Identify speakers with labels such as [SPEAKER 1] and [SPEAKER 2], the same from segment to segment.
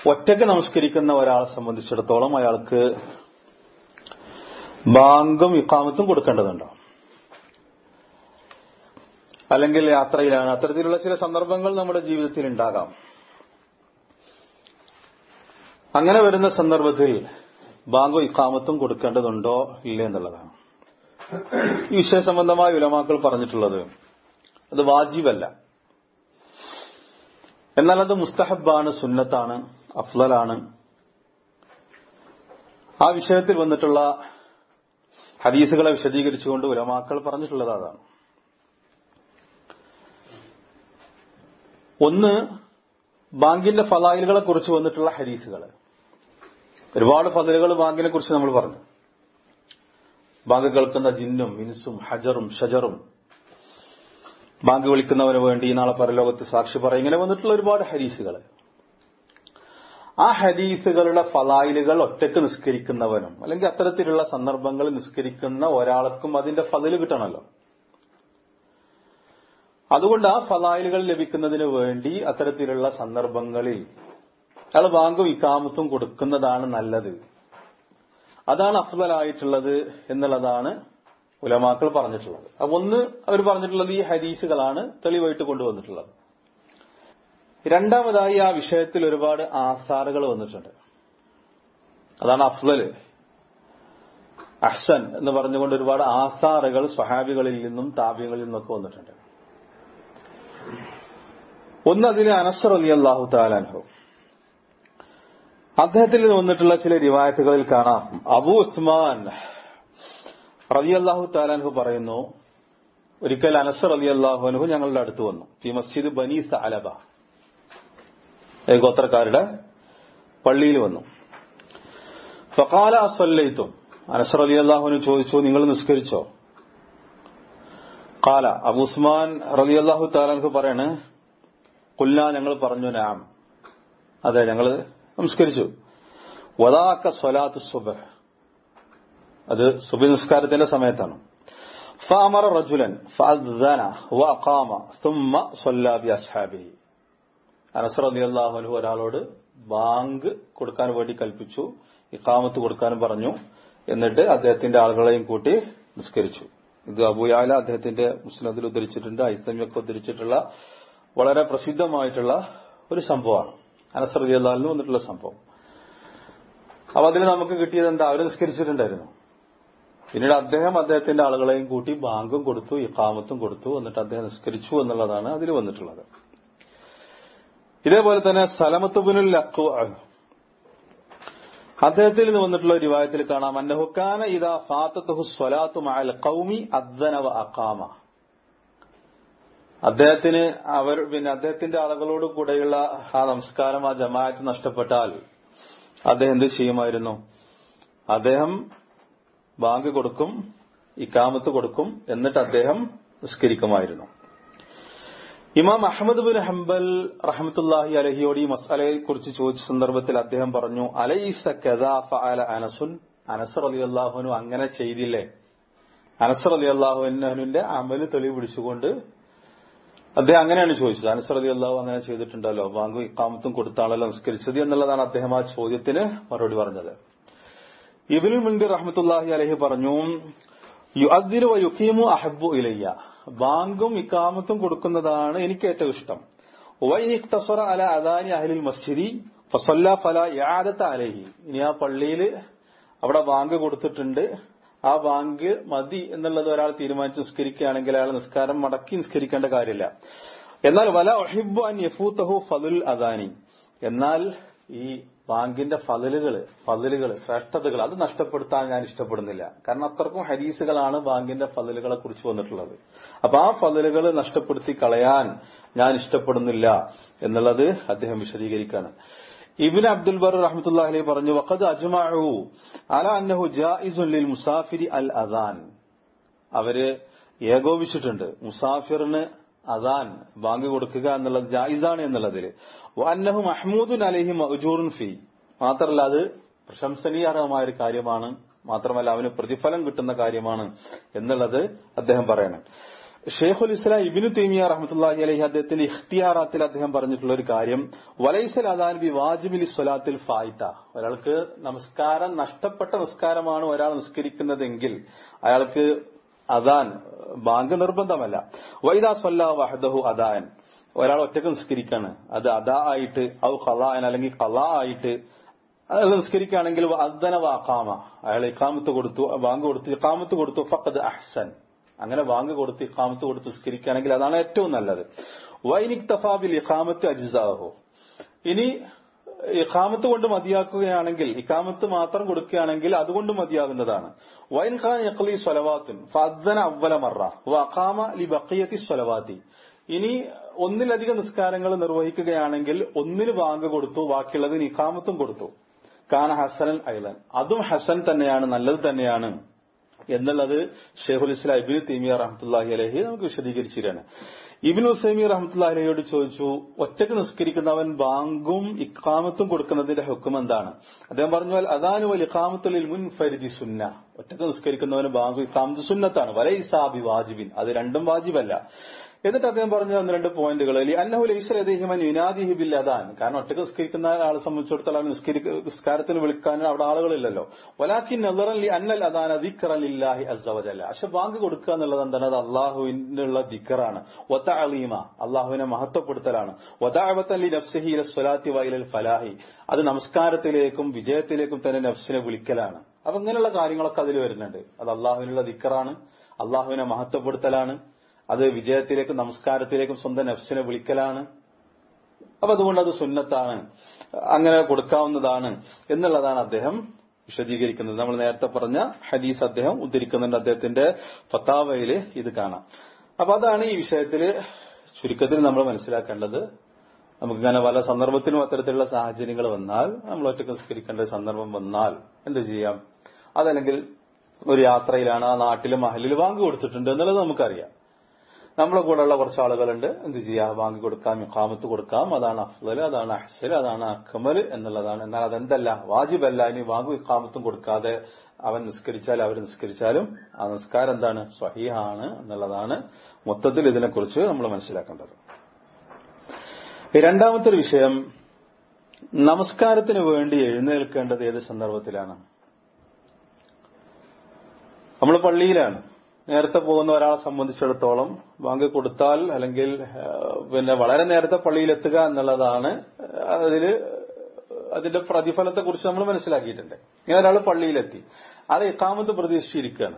[SPEAKER 1] ഒറ്റയ്ക്ക് നമസ്കരിക്കുന്ന ഒരാളെ സംബന്ധിച്ചിടത്തോളം അയാൾക്ക് ബാങ്കും ഇക്കാമത്തും കൊടുക്കേണ്ടതുണ്ടോ അല്ലെങ്കിൽ യാത്രയിലാണ് അത്തരത്തിലുള്ള ചില സന്ദർഭങ്ങൾ നമ്മുടെ ജീവിതത്തിൽ ഉണ്ടാകാം അങ്ങനെ വരുന്ന സന്ദർഭത്തിൽ ബാങ്കും ഇക്കാമത്തും കൊടുക്കേണ്ടതുണ്ടോ ഇല്ല എന്നുള്ളതാണ് ഈ വിഷയ സംബന്ധമായ ഉലമാക്കൾ പറഞ്ഞിട്ടുള്ളത് അത് വാജിബല്ല എന്നാൽ അത് മുസ്തഹബാണ് സുന്നത്താണ് അഫ്ലലാണ് ആ വിഷയത്തിൽ വന്നിട്ടുള്ള ഹദീസുകളെ വിശദീകരിച്ചുകൊണ്ട് ഉലമാക്കൾ പറഞ്ഞിട്ടുള്ളത് അതാണ് ഒന്ന് ബാങ്കിന്റെ ഫലായിലുകളെ കുറിച്ച് വന്നിട്ടുള്ള ഹദീസുകൾ ഒരുപാട് ഫതലുകൾ ബാങ്കിനെ കുറിച്ച് നമ്മൾ പറഞ്ഞു ബാങ്ക് കേൾക്കുന്ന ജിന്നും മിൻസും ഹജറും ഷജറും ബാങ്ക് വിളിക്കുന്നവന് വേണ്ടി നാളെ പരലോകത്ത് സാക്ഷി പറയും ഇങ്ങനെ വന്നിട്ടുള്ള ഒരുപാട് ഹദീസുകൾ ആ ഹദീസുകളുടെ ഫലായിലുകൾ ഒറ്റക്ക് നിസ്കരിക്കുന്നവനും അല്ലെങ്കിൽ അത്തരത്തിലുള്ള സന്ദർഭങ്ങളിൽ നിസ്കരിക്കുന്ന ഒരാൾക്കും അതിന്റെ ഫതില് കിട്ടണമല്ലോ അതുകൊണ്ട് ആ ഫലായിലുകൾ ലഭിക്കുന്നതിന് വേണ്ടി അത്തരത്തിലുള്ള സന്ദർഭങ്ങളിൽ അയാൾ ബാങ്കും ഇക്കാമത്തും കൊടുക്കുന്നതാണ് നല്ലത് അതാണ് അഫ്ദലായിട്ടുള്ളത് എന്നുള്ളതാണ് ഉലമാക്കൾ പറഞ്ഞിട്ടുള്ളത് അപ്പൊ ഒന്ന് അവർ പറഞ്ഞിട്ടുള്ളത് ഈ ഹദീസുകളാണ് തെളിവായിട്ട് കൊണ്ടുവന്നിട്ടുള്ളത് രണ്ടാമതായി ആ വിഷയത്തിൽ ഒരുപാട് ആസാറുകൾ വന്നിട്ടുണ്ട് അതാണ് അഫ്ദല് അഹ്സൻ എന്ന് പറഞ്ഞുകൊണ്ട് ഒരുപാട് ആസാറുകൾ സ്വഹാബികളിൽ നിന്നും താപ്യങ്ങളിൽ നിന്നൊക്കെ വന്നിട്ടുണ്ട് ഒന്ന് അതിന് അനസർ അലി അള്ളാഹു താലാൻഹു അദ്ദേഹത്തിൽ നിന്ന് വന്നിട്ടുള്ള ചില റിവായത്തുകളിൽ കാണാം അബു ഉസ്മാൻ റലി അള്ളാഹു താലാൻഹു പറയുന്നു ഒരിക്കൽ അനസർ അലി അള്ളാഹുനഹു ഞങ്ങളുടെ അടുത്ത് വന്നു ഈ മസ്ജിദ് ബനി സലബ ഗോത്രക്കാരുടെ പള്ളിയിൽ വന്നു ഫക്കാല അസ്വല്ലയിത്തും അനസർ അലി അള്ളാഹുവിന് ചോദിച്ചു നിങ്ങൾ നിസ്കരിച്ചോ കാല അബുസ്മാൻ റലി അള്ളാഹു താലാൻഹു പറയാണ് കൊല്ല ഞങ്ങൾ പറഞ്ഞു നാം അതെ ഞങ്ങൾ നമസ്കരിച്ചു വദാക്ക സ്വലാത്തു സുബഹ് അത് സുബി നിസ്കാരത്തിന്റെ സമയത്താണ് ഫാമറ റജുലൻ ഫഅദ്ദന വഅഖാമ ثم صلى بأصحابه അനസ് റളിയല്ലാഹു അൻഹു ഒരാളോട് ബാങ്ക് കൊടുക്കാൻ വേണ്ടി കൽപ്പിച്ചു ഇഖാമത്ത് കൊടുക്കാനും പറഞ്ഞു എന്നിട്ട് അദ്ദേഹത്തിന്റെ ആളുകളെയും കൂട്ടി നിസ്കരിച്ചു ഇത് അബുയാല അദ്ദേഹത്തിന്റെ മുസ്ലിദിൽ ഉദ്ധരിച്ചിട്ടുണ്ട് ഐസ്തമ്യൊക്കെ ഉദ്ധരിച്ചിട്ടുള്ള വളരെ പ്രസിദ്ധമായിട്ടുള്ള ഒരു സംഭവമാണ് അനസ് റളിയല്ലാഹു വന്നിട്ടുള്ള സംഭവം അപ്പൊ അതിൽ നമുക്ക് കിട്ടിയത് എന്താ അവർ നിസ്കരിച്ചിട്ടുണ്ടായിരുന്നു പിന്നീട് അദ്ദേഹം അദ്ദേഹത്തിന്റെ ആളുകളെയും കൂട്ടി ബാങ്കും കൊടുത്തു ഇഖാമത്തും കൊടുത്തു എന്നിട്ട് അദ്ദേഹം നിസ്കരിച്ചു എന്നുള്ളതാണ് അതിൽ വന്നിട്ടുള്ളത് ഇതേപോലെ തന്നെ സലമത്തുബിനുൽ അക്കു അദ്ദേഹത്തിൽ നിന്ന് വന്നിട്ടുള്ള റിവായത്തിൽ കാണാം അന്നഹുക്കാന ഇതാ ഫാത്തത്തുഹു സ്വലാത്തു മഅൽ ഖൗമി അദ്ദനവ അഖാമ അദ്ദേഹത്തിന് അവർ പിന്നെ അദ്ദേഹത്തിന്റെ ആളുകളോട് കൂടെയുള്ള ആ നമസ്കാരം ആ ജമാഅത്ത് നഷ്ടപ്പെട്ടാൽ അദ്ദേഹം എന്ത് ചെയ്യുമായിരുന്നു അദ്ദേഹം ബാങ്ക് കൊടുക്കും ഇക്കാമത്ത് കൊടുക്കും എന്നിട്ട് അദ്ദേഹം നിസ്കരിക്കുമായിരുന്നു ഇമാം അഹമ്മദ് ബിൻ ഹംബൽ റഹമത്തുല്ലാഹി അലഹിയോട് ഈ മസാലയെ കുറിച്ച് ചോദിച്ച സന്ദർഭത്തിൽ അദ്ദേഹം പറഞ്ഞു അലൈസ കദാഫഅല അനസുൻ അനസർ അലി അള്ളാഹുനു അങ്ങനെ ചെയ്തില്ലേ അനസർ അലി അള്ളാഹുവിന്റെ അമല് തെളിവ് പിടിച്ചുകൊണ്ട് അദ്ദേഹം അങ്ങനെയാണ് ചോദിച്ചത് അനസർ അലി അള്ളാഹു അങ്ങനെ ചെയ്തിട്ടുണ്ടല്ലോ ബാങ്കു ഇക്കാമത്തും കൊടുത്താണല്ലോ നിസ്കരിച്ചത് എന്നുള്ളതാണ് അദ്ദേഹം ആ ചോദ്യത്തിന് മറുപടി പറഞ്ഞത് ഇബിനുൽ മുൻകർ റഹ്മത്തുല്ലാഹി അലഹി പറഞ്ഞു യുഅദ്ദിനു വ യുഖീമു അഹബ്ബു ഇലയ്യ ബാങ്കും ഇക്കാമത്തും കൊടുക്കുന്നതാണ് എനിക്ക് ഏറ്റവും ഇഷ്ടം വൈനിക്തസറ അല അദാനി അഹ്ലിൽ മസ്ജിദി ഫസല്ല ഫല യാദത്ത അലഹി ഇനി ആ പള്ളിയിൽ അവിടെ ബാങ്ക് കൊടുത്തിട്ടുണ്ട് ആ ബാങ്ക് മതി എന്നുള്ളത് ഒരാൾ തീരുമാനിച്ച് നിസ്കരിക്കുകയാണെങ്കിൽ അയാൾ നിസ്കാരം മടക്കി നിസ്കരിക്കേണ്ട കാര്യമില്ല എന്നാൽ വല ഒഹിബു അൻ യഫൂത്തഹു ഫലുൽ അദാനി എന്നാൽ ഈ ബാങ്കിന്റെ ഫതലുകൾ ഫതലുകൾ ശ്രേഷ്ഠതകൾ അത് നഷ്ടപ്പെടുത്താൻ ഞാൻ ഇഷ്ടപ്പെടുന്നില്ല കാരണം അത്രക്കും ഹരീസുകളാണ് ബാങ്കിന്റെ ഫതലുകളെ കുറിച്ച് വന്നിട്ടുള്ളത് അപ്പൊ ആ ഫതലുകൾ നഷ്ടപ്പെടുത്തി കളയാൻ ഞാൻ ഇഷ്ടപ്പെടുന്നില്ല എന്നുള്ളത് അദ്ദേഹം വിശദീകരിക്കുകയാണ് ഇബിൻ അബ്ദുൽ ബർ റഹ്മത്തുല്ലാ അലൈഹി പറഞ്ഞു വഖദ് അജ്മഉ അല അന്നഹു ജായിസുൻ ലിൽ മുസാഫിരി അൽ അദാൻ അവര് ഏകോപിച്ചിട്ടുണ്ട് മുസാഫിറിന് അദാൻ ബാങ്ക് കൊടുക്കുക എന്നുള്ളത് ജായിസാണ് എന്നുള്ളതിൽ അന്നഹു മഹ്മൂദുൻ അലഹി മഹജൂറുൻ ഫി മാത്രമല്ല അത് പ്രശംസനീയമായ ഒരു കാര്യമാണ് മാത്രമല്ല അവന് പ്രതിഫലം കിട്ടുന്ന കാര്യമാണ് എന്നുള്ളത് അദ്ദേഹം പറയണം ഷെയ്ഖുൽ ഇസ്ലാം ഇബിനു തൈമിയ റഹ്മത്തുള്ളാഹി അലൈഹി അദ്ദേഹത്തിന്റെ ഇഖ്തിയാറാത്തിൽ അദ്ദേഹം പറഞ്ഞിട്ടുള്ള ഒരു കാര്യം വലൈസൽ അദാൻ ബി വാജിബിലി സ്വലാത്തിൽ ഫായിത്ത ഒരാൾക്ക് നമസ്കാരം നഷ്ടപ്പെട്ട നിസ്കാരമാണ് ഒരാൾ നിസ്കരിക്കുന്നതെങ്കിൽ അയാൾക്ക് അദാൻ ബാങ്ക് നിർബന്ധമല്ല വൈദാ സ്വല്ല വഹദഹു അദാൻ ഒരാൾ ഒറ്റക്ക് നിസ്കരിക്കാണ് അത് അദാ ആയിട്ട് ഔ ഖലാൻ അല്ലെങ്കിൽ ഖലാ ആയിട്ട് അയാൾ നിസ്കരിക്കുകയാണെങ്കിൽ അദ്ദന വാക്കാമ അയാൾ ഇക്കാമത്ത് കൊടുത്തു ബാങ്ക് കൊടുത്തു ഇക്കാമത്ത് കൊടുത്തു ഫഖദ് അഹ്സൻ അങ്ങനെ ബാങ്ക് കൊടുത്ത് ഇക്കാമത്ത് കൊടുത്ത് നിസ്കരിക്കുകയാണെങ്കിൽ അതാണ് ഏറ്റവും നല്ലത് വൈനിക് തഫാബിൽ ഇഖാമത്ത് അജിസാഹോ ഇനി ഇഖാമത്ത് കൊണ്ട് മതിയാക്കുകയാണെങ്കിൽ ഇക്കാമത്ത് മാത്രം കൊടുക്കുകയാണെങ്കിൽ അതുകൊണ്ട് മതിയാകുന്നതാണ് വൈൻ ഖാൻ യഖ്ലി സ്വലവാത്തുൻ ഫദ്ദന അവല മറ വഖാമ ലി ബഖിയത്തി സ്വലവാത്തി ഇനി ഒന്നിലധികം നിസ്കാരങ്ങൾ നിർവഹിക്കുകയാണെങ്കിൽ ഒന്നിന് ബാങ്ക് കൊടുത്തു ബാക്കിയുള്ളതിന് ഇഖാമത്തും കൊടുത്തു കാന ഹസനൻ ഐലൻ അതും ഹസൻ തന്നെയാണ് നല്ലത് തന്നെയാണ് എന്നുള്ളത് ഷെയ്ഖുൽ ഇസ്ലാം ഇബിന് തീമിയ റഹ്മത്തുല്ലാഹി അലഹി നമുക്ക് വിശദീകരിച്ചിട്ടാണ് ഇബിൻ ഉസൈമി റഹ്മത്തുല്ലാഹി അലഹിയോട് ചോദിച്ചു ഒറ്റക്ക് നിസ്കരിക്കുന്നവൻ ബാങ്കും ഇക്കാമത്തും കൊടുക്കുന്നതിന്റെ ഹുക്കും എന്താണ് അദ്ദേഹം പറഞ്ഞു അദാനു വൽ ഇക്കാമത്തുൽ മുൻ ഫരിദി സുന്ന ഒറ്റക്ക് നിസ്കരിക്കുന്നവന് ബാങ്കും ഇക്കാമത്ത് സുന്നത്താണ് വലൈസാബി വാജിബിൻ അത് രണ്ടും വാജിബല്ല എന്നിട്ട് അദ്ദേഹം പറഞ്ഞ ഒന്ന് രണ്ട് പോയിന്റുകൾ അന്നഹു ലൈസൽ അദ്ദേഹം യുനാദിഹി ബിൽ അദാൻ കാരണം ഒറ്റക്ക് നിസ്കരിക്കുന്ന ആളെ സംബന്ധിച്ചിടത്തോളം നിസ്കാരത്തിന് വിളിക്കാൻ അവിടെ ആളുകളില്ലല്ലോ വലാഖിൻ നദറലി അന്നൽ അദാൻ ദിക്കറലില്ലാഹി അസവജല്ല പക്ഷെ ബാങ്ക് കൊടുക്കുക എന്നുള്ളത് എന്താണ് അത് അള്ളാഹുവിനുള്ള ദിക്കറാണ് ഒത്ത അലീമ അള്ളാഹുവിനെ മഹത്വപ്പെടുത്തലാണ് ഒതാവത്തല്ലി നഫ്സഹി സ്വലാത്തി വൈലൽ ഫലാഹി അത് നമസ്കാരത്തിലേക്കും വിജയത്തിലേക്കും തന്നെ നഫ്സിനെ വിളിക്കലാണ് അപ്പൊ ഇങ്ങനെയുള്ള കാര്യങ്ങളൊക്കെ അതിൽ വരുന്നുണ്ട് അത് അള്ളാഹുവിനുള്ള ദിക്കറാണ് അള്ളാഹുവിനെ മഹത്വപ്പെടുത്തലാണ് അത് വിജയത്തിലേക്കും നമസ്കാരത്തിലേക്കും സ്വന്തം നഫ്സിനെ വിളിക്കലാണ് അപ്പൊ അതുകൊണ്ട് അത് സുന്നത്താണ് അങ്ങനെ കൊടുക്കാവുന്നതാണ് എന്നുള്ളതാണ് അദ്ദേഹം വിശദീകരിക്കുന്നത് നമ്മൾ നേരത്തെ പറഞ്ഞ ഹദീസ് അദ്ദേഹം ഉദ്ധരിക്കുന്നുണ്ട് അദ്ദേഹത്തിന്റെ ഫത്താവയില് ഇത് കാണാം അപ്പൊ അതാണ് ഈ വിഷയത്തിൽ ചുരുക്കത്തിൽ നമ്മൾ മനസ്സിലാക്കേണ്ടത് നമുക്കിങ്ങനെ പല സന്ദർഭത്തിലും അത്തരത്തിലുള്ള സാഹചര്യങ്ങൾ വന്നാൽ നമ്മൾ ഒറ്റ സംസ്കരിക്കേണ്ട സന്ദർഭം വന്നാൽ എന്ത് ചെയ്യാം അതല്ലെങ്കിൽ ഒരു യാത്രയിലാണ് ആ നാട്ടിലും മഹലിൽ വാങ്ങി കൊടുത്തിട്ടുണ്ട് എന്നുള്ളത് നമുക്കറിയാം നമ്മളെ കൂടെയുള്ള കുറച്ച് ആളുകളുണ്ട് എന്ത് ചെയ്യാം വാങ്ങി കൊടുക്കാം ഇഖാമത്ത് കൊടുക്കാം അതാണ് അഫ്ലൽ അതാണ് അഹ്സൽ അതാണ് അക്മൽ എന്നുള്ളതാണ് എന്നാൽ അതെന്തല്ല വാജിബല്ല ഇനി വാങ്ങു ഇഖാമത്തും കൊടുക്കാതെ അവൻ നിസ്കരിച്ചാൽ അവർ നിസ്കരിച്ചാലും ആ നിസ്കാരം എന്താണ് സ്വഹീഹാണ് എന്നുള്ളതാണ് മൊത്തത്തിൽ ഇതിനെക്കുറിച്ച് നമ്മൾ മനസ്സിലാക്കേണ്ടത് രണ്ടാമത്തെ ഒരു വിഷയം നമസ്കാരത്തിന് വേണ്ടി എഴുന്നേൽക്കേണ്ടത് ഏത് സന്ദർഭത്തിലാണ് നമ്മൾ പള്ളിയിലാണ് നേരത്തെ പോകുന്ന ഒരാളെ സംബന്ധിച്ചിടത്തോളം ബാങ്ക് കൊടുത്താൽ അല്ലെങ്കിൽ പിന്നെ വളരെ നേരത്തെ പള്ളിയിലെത്തുക എന്നുള്ളതാണ് അതില് അതിന്റെ പ്രതിഫലത്തെ കുറിച്ച് നമ്മൾ മനസ്സിലാക്കിയിട്ടുണ്ട് ഇങ്ങനെ ഒരാൾ പള്ളിയിലെത്തി അത് ഇക്കാമത്ത് പ്രതീക്ഷിച്ചിരിക്കുകയാണ്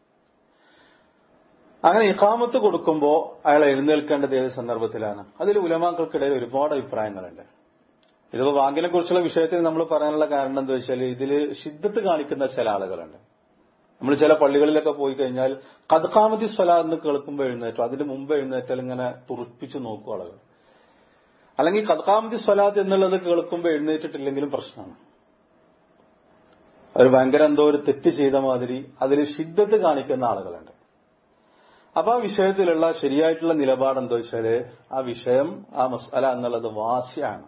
[SPEAKER 1] അങ്ങനെ ഇക്കാമത്ത് കൊടുക്കുമ്പോൾ അയാൾ എഴുന്നേൽക്കേണ്ടത് ഏത് സന്ദർഭത്തിലാണ് അതിൽ ഉലമാക്കൾക്കിടയിൽ ഒരുപാട് അഭിപ്രായങ്ങളുണ്ട് ഇതിപ്പോ ബാങ്കിനെ കുറിച്ചുള്ള വിഷയത്തിൽ നമ്മൾ പറയാനുള്ള കാരണം എന്താ വെച്ചാൽ ഇതിൽ ശിദ്ധത്ത് കാണിക്കുന്ന ചില ആളുകളുണ്ട് നമ്മൾ ചില പള്ളികളിലൊക്കെ പോയി കഴിഞ്ഞാൽ കദ്കാമതി സ്വല എന്ന് കേൾക്കുമ്പോൾ എഴുന്നേറ്റോ അതിന് മുമ്പ് എഴുന്നേറ്റാൽ ഇങ്ങനെ തുറപ്പിച്ചു നോക്കും ആളുകൾ അല്ലെങ്കിൽ കദ്കാമതി സ്വലാത്ത് എന്നുള്ളത് കേൾക്കുമ്പോൾ എഴുന്നേറ്റിട്ടില്ലെങ്കിലും പ്രശ്നമാണ് അവർ ഭയങ്കര എന്തോ ഒരു തെറ്റ് ചെയ്ത മാതിരി അതിൽ ശിദ്ധത്ത് കാണിക്കുന്ന ആളുകളുണ്ട് അപ്പൊ ആ വിഷയത്തിലുള്ള ശരിയായിട്ടുള്ള നിലപാട് എന്താ വെച്ചാല് ആ വിഷയം ആ മസാല എന്നുള്ളത് വാസ്യാണ്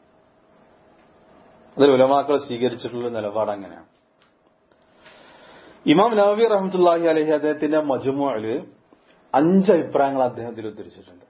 [SPEAKER 1] അതിൽ ഉലമാക്കൾ സ്വീകരിച്ചിട്ടുള്ള നിലപാട് അങ്ങനെയാണ് ഇമാം നവവി റഹമത്തുല്ലാഹി അലഹി അദ്ദേഹത്തിന്റെ മജുമോയില് അഞ്ച് അഭിപ്രായങ്ങൾ അദ്ദേഹത്തിൽ ഉദ്ധരിച്ചിട്ടുണ്ട്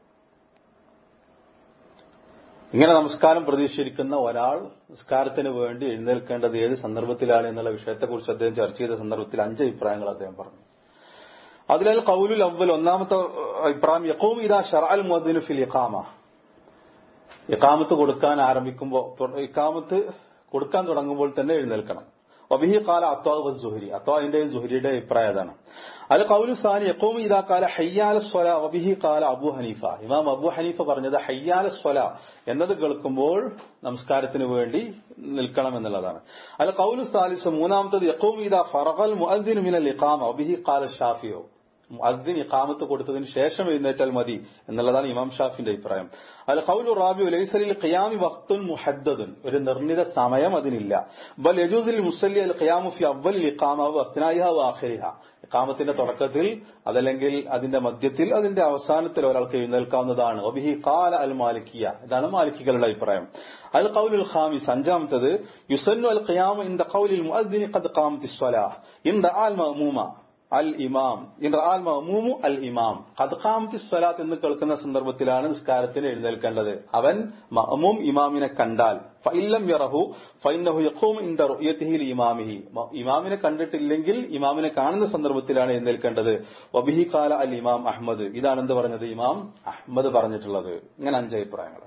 [SPEAKER 1] ഇങ്ങനെ നമസ്കാരം പ്രതീക്ഷിച്ചിരിക്കുന്ന ഒരാൾ നിസ്കാരത്തിന് വേണ്ടി എഴുന്നേൽക്കേണ്ടത് ഏത് സന്ദർഭത്തിലാണ് എന്നുള്ള വിഷയത്തെക്കുറിച്ച് അദ്ദേഹം ചർച്ച ചെയ്ത സന്ദർഭത്തിൽ അഞ്ച് അഭിപ്രായങ്ങൾ അദ്ദേഹം പറഞ്ഞു അതിനാൽ കൗലുൽ അവൽ ഒന്നാമത്തെ അഭിപ്രായം യക്കോം ഇതാ ഷറാൽ മുദ്ദിന് ഫിൽ ഇഖാമ ഇഖാമത്ത് കൊടുക്കാൻ ആരംഭിക്കുമ്പോൾ ഇഖാമത്ത് കൊടുക്കാൻ തുടങ്ങുമ്പോൾ തന്നെ എഴുന്നേൽക്കണം വബിഹി കാല അത്വാ സുഹരി അത്വാന്റെ സുഹരിയുടെ അഭിപ്രായം അതാണ് അൽ കൗലു സാനി യക്കോം ഇതാ കാല ഹയ്യാല സ്വല വബിഹി കാല അബു ഹനീഫ ഇമാം അബു ഹനീഫ പറഞ്ഞത് ഹയ്യാല സ്വല എന്നത് കേൾക്കുമ്പോൾ നമസ്കാരത്തിന് വേണ്ടി നിൽക്കണം എന്നുള്ളതാണ് അൽ കൗലു സാലിസ് മൂന്നാമത്തത് യക്കോം ഇതാ ഫറഖൽ മുഅദ്ദിൻ മിനൽ ഇഖാമ വബിഹി കാല ഷാഫിയോ മുഅദ്ദിൻ ഇഖാമത്ത് കൊടുത്തതിന് ശേഷം എഴുന്നേറ്റാൽ മതി എന്നുള്ളതാണ് ഇമാം ഷാഫിന്റെ അഭിപ്രായം അൽ ഖൗലു റാബി ലൈസലിൽ ഖിയാമി വഖ്തുൻ മുഹദ്ദദുൻ ഒരു നിർണിത സമയം അതിനില്ല ബൽ യജൂസുൽ മുസല്ലി അൽ ഖിയാമു ഫി അവ്വലിൽ ഇഖാമ വ അസ്നായിഹ വ ആഖിരിഹ ഇഖാമത്തിന്റെ തുടക്കത്തിൽ അതല്ലെങ്കിൽ അതിന്റെ മധ്യത്തിൽ അതിന്റെ അവസാനത്തിൽ ഒരാൾക്ക് എഴുന്നേൽക്കാവുന്നതാണ് ഒബിഹി കാല അൽ മാലിക്കിയ ഇതാണ് മാലിക്കികളുടെ അഭിപ്രായം അൽ ഖൗലുൽ ഖാമിസ് അഞ്ചാമത്തത് യുസന്നു അൽ ഖിയാമു ഇൻ ഖൗലിൽ മുഅദ്ദിനി ഖദ് ഖാമത്തി സ്വലാഹ് ഇൻ ദഅ അൽ മഅമൂമ അൽ ഇമാം ഇൻ റഅൽ മഅമൂമു അൽ ഇമാം ഖദ് ഖാമത്തി സ്വലാത്ത് എന്ന് കേൾക്കുന്ന സന്ദർഭത്തിലാണ് നിസ്കാരത്തിന് എഴുന്നേൽക്കേണ്ടത് അവൻ മഅമൂം ഇമാമിനെ കണ്ടാൽ ഫഇല്ലം യറഹു ഫഇന്നഹു യഖൂമു ഇൻദ റുയതിഹി ഇമാമിഹി ഇമാമിനെ കണ്ടിട്ടില്ലെങ്കിൽ ഇമാമിനെ കാണുന്ന സന്ദർഭത്തിലാണ് എഴുന്നേൽക്കേണ്ടത് വബിഹി ഖാല അൽ ഇമാം അഹ്മദ് ഇതാണ് എന്ത് പറഞ്ഞത് ഇമാം അഹ്മദ് പറഞ്ഞിട്ടുള്ളത് ഇങ്ങനെ അഞ്ച് അഭിപ്രായങ്ങൾ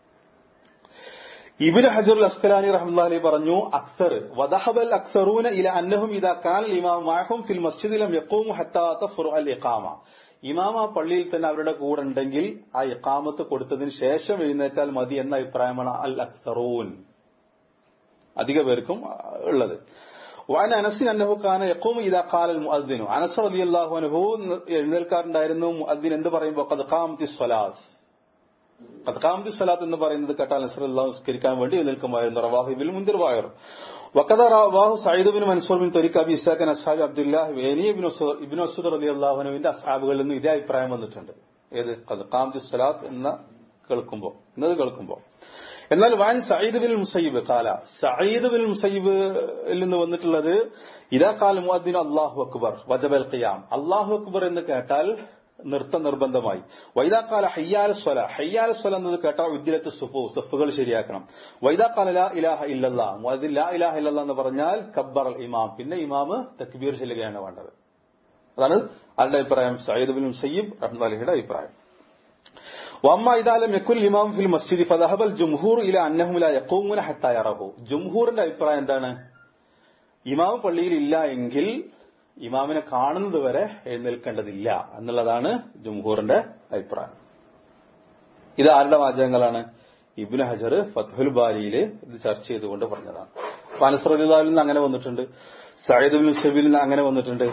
[SPEAKER 1] ഇബിൻ ഹജർ അസ്കലാനി റഹ്മി പറഞ്ഞു അക്സർ വദഹബൽ അക്സറൂന ഇല അന്നഹും ഇദാ കാൻ ഇമാം മാഹും ഫിൽ മസ്ജിദിലം യഖൂമു ഹത്താ തഫ്റു അൽ ഇഖാമ ഇമാം ആ പള്ളിയിൽ തന്നെ അവരുടെ കൂടെ ഉണ്ടെങ്കിൽ ആ ഇഖാമത്ത് കൊടുത്തതിന് ശേഷം എഴുന്നേറ്റാൽ മതി എന്ന അഭിപ്രായമാണ് അൽ അക്സറൂൻ അധിക പേർക്കും ഉള്ളത് وعن انس انه كان يقوم اذا قال المؤذن അനസ് റളിയല്ലാഹു അൻഹു എഴുന്നേൽക്കാറുണ്ടായിരുന്നു മുഅദ്ദിൻ എന്ത് പറയുമ്പോൾ ഖദ് ഖാമത്തി സ്വലാത്ത് ഖദ്ഖാമത്തി സ്വലാത്ത് എന്ന് പറയുന്നത് കേട്ടാൽ നസറുല്ലാഹു നിസ്കരിക്കാൻ വേണ്ടി എഴുന്നേൽക്കുമായിരുന്നു റവാഹു ഇബിൽ മുന്തിർ വായർ വക്കത റവാഹു സയ്യിദ് ബിൻ മൻസൂർ ബിൻ തൊരിഖ് അബി ഇസാഖൻ അസ്ഹാബി അബ്ദുല്ലാഹ് വേനി ഇബിൻ അസുദ് റലി അള്ളാഹുനുവിന്റെ അസ്ഹാബുകളിൽ നിന്ന് ഇതേ അഭിപ്രായം വന്നിട്ടുണ്ട് ഏത് ഖദ്ഖാമത്തി സ്വലാത്ത് എന്ന കേൾക്കുമ്പോ എന്നത് കേൾക്കുമ്പോ എന്നാൽ വാൻ സയ്യിദ് ബിൻ മുസൈബ് കാല സയ്യിദ് ബിൻ മുസൈബിൽ നിന്ന് വന്നിട്ടുള്ളത് ഇതാ കാൽ മുഅദ്ദിൻ അള്ളാഹു അക്ബർ വജബൽ ഖിയാം അള്ളാഹു അക്ബർ എന്ന് കേട്ടാൽ നൃത്തം നിർബന്ധമായി വൈദാക്കാല ഹയ്യാൽ സ്വല ഹയ്യാൽ സ്വല എന്നത് കേട്ടാൽ ഉദ്ദിലത്ത് സുഫു സഫുകൾ ശരിയാക്കണം വൈദാക്കാല ലാ ഇലാഹ ഇല്ലല്ലാ മുഅദ്ദിൻ ലാ ഇലാഹ ഇല്ലല്ലാ എന്ന് പറഞ്ഞാൽ കബ്ബർ അൽ ഇമാം പിന്നെ ഇമാമ് തക്ബീർ ചെല്ലുകയാണ് വേണ്ടത് അതാണ് ആരുടെ അഭിപ്രായം സയ്യിദ് ബിൻ സയ്യിബ് റഹ്മാലിയുടെ അഭിപ്രായം വമ്മ ഇതാലം യക്കുൽ ഇമാം ഫിൽ മസ്ജിദ് ഫദഹബൽ ജുംഹൂർ ഇല അന്നഹും ലാ യഖൂമുന ഹത്താ യറഹു ജുംഹൂറിന്റെ അഭിപ്രായം എന്താണ് ഇമാം പള്ളിയിൽ ഇല്ല എങ്കിൽ ഇമാമിനെ കാണുന്നത് വരെ എഴുന്നേൽക്കേണ്ടതില്ല എന്നുള്ളതാണ് ജുംഹൂറിന്റെ അഭിപ്രായം ഇത് ആരുടെ വാചകങ്ങളാണ് ഇബിന് ഹജർ ഫത്ഹുൽ ബാരിയിൽ ഇത് ചർച്ച ചെയ്തുകൊണ്ട് പറഞ്ഞതാണ് പനസ്രദിദാവിൽ നിന്ന് അങ്ങനെ വന്നിട്ടുണ്ട് സയ്യിദ് ബിൻ ഷബിൽ നിന്ന് അങ്ങനെ വന്നിട്ടുണ്ട്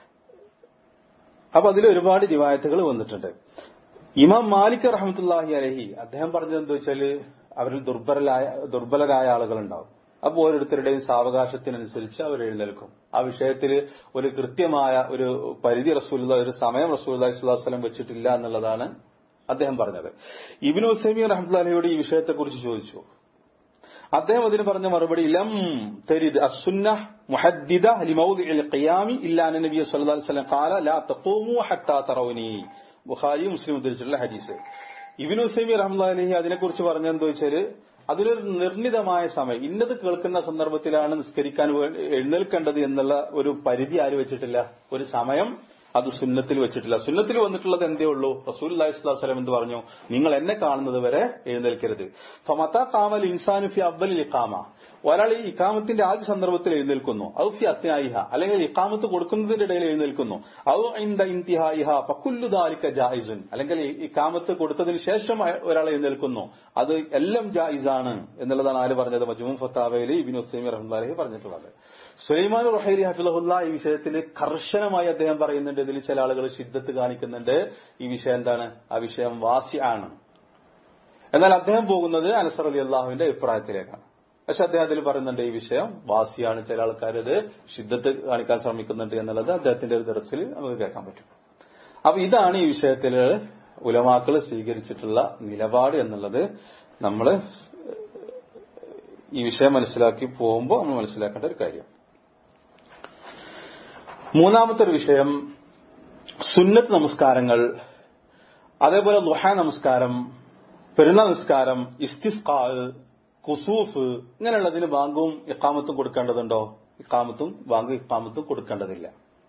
[SPEAKER 1] അപ്പൊ അതിൽ ഒരുപാട് റിവായത്തുകൾ വന്നിട്ടുണ്ട് ഇമാം മാലിക് റഹമത്തുല്ലാഹി അലഹി അദ്ദേഹം പറഞ്ഞത് എന്താ വെച്ചാല് അവരിൽ ദുർബലരായ ദുർബലരായ ആളുകളുണ്ടാവും അപ്പോൾ ഓരോരുത്തരുടെയും സാവകാശത്തിനനുസരിച്ച് അവർ എഴുന്നേൽക്കും ആ വിഷയത്തിൽ ഒരു കൃത്യമായ ഒരു പരിധി റസൂൽ ഒരു സമയം റസൂൽ അലൈഹിസ്വലം വെച്ചിട്ടില്ല എന്നുള്ളതാണ് അദ്ദേഹം പറഞ്ഞത് ഇബിൻ ഹുസൈമി റഹ്മത്തുള്ളാഹിയോട് ഈ വിഷയത്തെക്കുറിച്ച് ചോദിച്ചു അദ്ദേഹം അതിന് പറഞ്ഞ മറുപടി ലം തരിദ് അസുന്ന മുഹദ്ദിദ ലിമൗദിഇൽ ഖിയാമി ഇല്ലാ നബി സല്ലല്ലാഹു അലൈഹി വസല്ലം ഖാല ലാ തഖൂമു ഹത്താ തറൗനി ബുഖാരി മുസ്ലിം ഉദ്ധരിച്ചിട്ടുള്ള ഹദീസ് ഇബിൻ ഹുസൈമി റഹ്മത്തുള്ളാഹി അലൈഹി അതിനെക്കുറിച്ച് പറഞ്ഞെന്താ വെച്ചാല് അതിനൊരു നിർണിതമായ സമയം ഇന്നത് കേൾക്കുന്ന സന്ദർഭത്തിലാണ് നിസ്കരിക്കാൻ എഴുന്നേൽക്കേണ്ടത് എന്നുള്ള ഒരു പരിധി ആര് വെച്ചിട്ടില്ല ഒരു സമയം അത് സുന്നത്തിൽ വെച്ചിട്ടില്ല സുന്നത്തിൽ വന്നിട്ടുള്ളത് എന്തേ ഉള്ളൂ റസൂൽ അലൈഹിസ്ലാം എന്ത് പറഞ്ഞു നിങ്ങൾ എന്നെ കാണുന്നത് വരെ എഴുന്നേൽക്കരുത് ഫമത്ത കാമൽ ഇൻസാനുഫി അബ്ദൽ ഇക്കാമ ഒരാൾ ഈ ഇക്കാമത്തിന്റെ ആദ്യ സന്ദർഭത്തിൽ എഴുന്നേൽക്കുന്നു ഔ ഫി അസ്നായിഹ അല്ലെങ്കിൽ ഇക്കാമത്ത് കൊടുക്കുന്നതിന്റെ ഇടയിൽ എഴുന്നേൽക്കുന്നു ഔ ഇന്ദ ഇന്തിഹായിഹ ഫക്കുല്ലു ദാലിക ജായിസുൻ അല്ലെങ്കിൽ ഇക്കാമത്ത് കൊടുത്തതിന് ശേഷം ഒരാൾ എഴുന്നേൽക്കുന്നു അത് എല്ലാം ജായിസാണ് എന്നുള്ളതാണ് ആര് പറഞ്ഞത് മജ്മു ഫത്താവയിൽ ഇബിൻ ഹുസൈമി റഹ്മാലി പറഞ്ഞിട്ടുള്ളത് സുലൈമാൻ റുഹൈലി ഹഫിലഹുല്ല ഈ വിഷയത്തിൽ കർശനമായി അദ്ദേഹം പറയുന്നുണ്ട് ഇതിൽ ചില ആളുകൾ ശിദ്ധത്ത് കാണിക്കുന്നുണ്ട് ഈ വിഷയം എന്താണ് ആ വിഷയം വാസിയാണ് എന്നാൽ അദ്ദേഹം പോകുന്നത് അനസർ അലി അള്ളാഹുവിന്റെ അഭിപ്രായത്തിലേക്കാണ് പക്ഷെ അദ്ദേഹം അതിൽ പറയുന്നുണ്ട് ഈ വിഷയം വാസിയാണ് ചില ആൾക്കാർ ഇത് ശിദ്ധത്ത് കാണിക്കാൻ ശ്രമിക്കുന്നുണ്ട് എന്നുള്ളത് അദ്ദേഹത്തിന്റെ ഒരു ദർസിൽ നമുക്ക് കേൾക്കാൻ പറ്റും അപ്പൊ ഇതാണ് ഈ വിഷയത്തിൽ ഉലമാക്കൾ സ്വീകരിച്ചിട്ടുള്ള നിലപാട് എന്നുള്ളത് നമ്മൾ ഈ വിഷയം മനസ്സിലാക്കി പോകുമ്പോൾ നമ്മൾ മനസ്സിലാക്കേണ്ട ഒരു കാര്യം മൂന്നാമത്തെ ഒരു വിഷയം സുന്നത്ത് നമസ്കാരങ്ങൾ അതേപോലെ ലുഹ നമസ്കാരം പെരുന്നാൾ നിസ്കാരം ഇസ്തിസ്കാ കുസൂഫ് ഇങ്ങനെയുള്ളതിന് ബാങ്കും ഇക്കാമത്തും കൊടുക്കേണ്ടതുണ്ടോ ഇക്കാമത്തും ബാങ്കും ഇക്കാമത്തും കൊടുക്കേണ്ടതില്ല